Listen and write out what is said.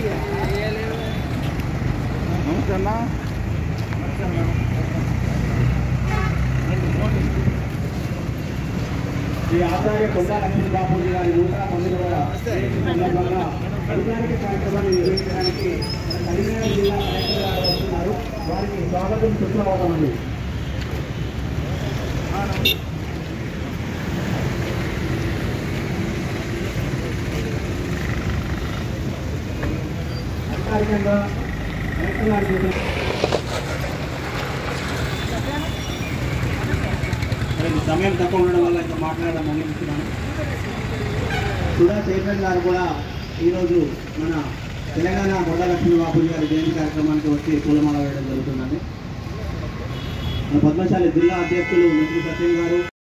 నమస్తే అన్న శ్రీ ఆచార్య కొండా లక్ష్మీ బాపూజీ గారి నూట తొమ్మిదవ జయంతి సందర్భంగా అధికారిక కార్యక్రమాన్ని నిర్వహించడానికి మన కరీంనగర్ జిల్లా కలెక్టర్ గారు వస్తున్నారు వారికి స్వాగతం సుప్రభాతమండి అధికారికంగా కలెక్టర్ గారి చేతుల మరి సమయం తక్కువ ఉండడం వల్ల ఇంకా మాట్లాడడం ముగిస్తున్నాను సుధా చైతన్య గారు కూడా ఈరోజు మన తెలంగాణ బొడ్డ లక్ష్మీ బాపూజీ గారి జయంతి కార్యక్రమానికి వచ్చి పూలమాల వేయడం జరుగుతుందండి మన పద్మశాలి జిల్లా అధ్యక్షులు మిత్రి సత్యం గారు